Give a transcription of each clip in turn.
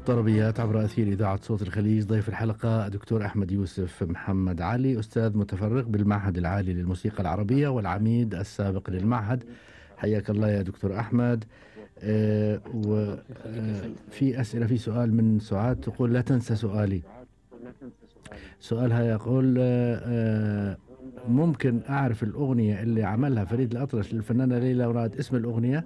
طربيات عبر أثير إذاعة صوت الخليج ضيف الحلقة دكتور أحمد يوسف محمد علي أستاذ متفرغ بالمعهد العالي للموسيقى العربية والعميد السابق للمعهد حياك الله يا دكتور أحمد آه وفي آه أسئلة في سؤال من سعاد تقول لا تنسى سؤالي سؤالها يقول آه آه ممكن أعرف الأغنية اللي عملها فريد الأطرش للفنانة ليلى مراد اسم الأغنية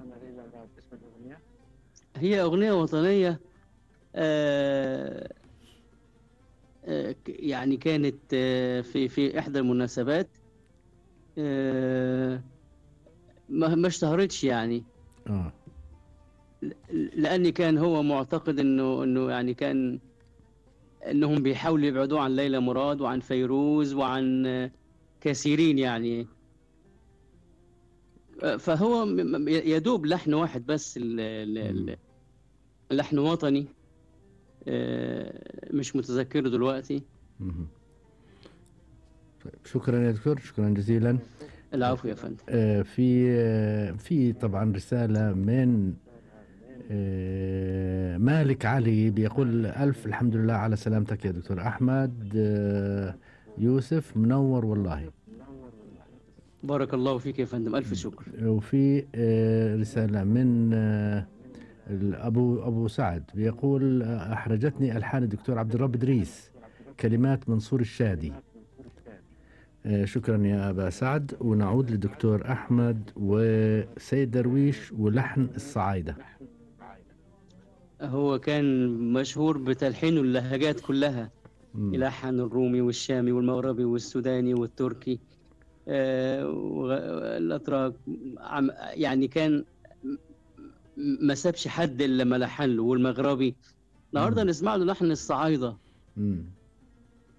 هي أغنية وطنية آه آه يعني كانت آه في في إحدى المناسبات آه ما ما اشتهرتش يعني آه لأني كان هو معتقد إنه إنه يعني كان إنهم بيحاولوا يبعدوه عن ليلى مراد وعن فيروز وعن آه كثيرين يعني فهو يدوب لحن واحد بس لحن وطني مش متذكره دلوقتي شكرا يا دكتور شكرا جزيلا العفو يا فندم في في طبعا رساله من مالك علي بيقول الف الحمد لله على سلامتك يا دكتور احمد يوسف منور والله بارك الله فيك يا فندم ألف شكر وفي رسالة من أبو أبو سعد بيقول أحرجتني ألحان الدكتور عبد الرب إدريس كلمات منصور الشادي شكرا يا أبا سعد ونعود للدكتور أحمد وسيد درويش ولحن الصعايدة هو كان مشهور بتلحين اللهجات كلها يلحن الرومي والشامي والمغربي والسوداني والتركي آه الاتراك يعني كان ما سابش حد الا لما لحن له والمغربي النهارده نسمع له لحن الصعايده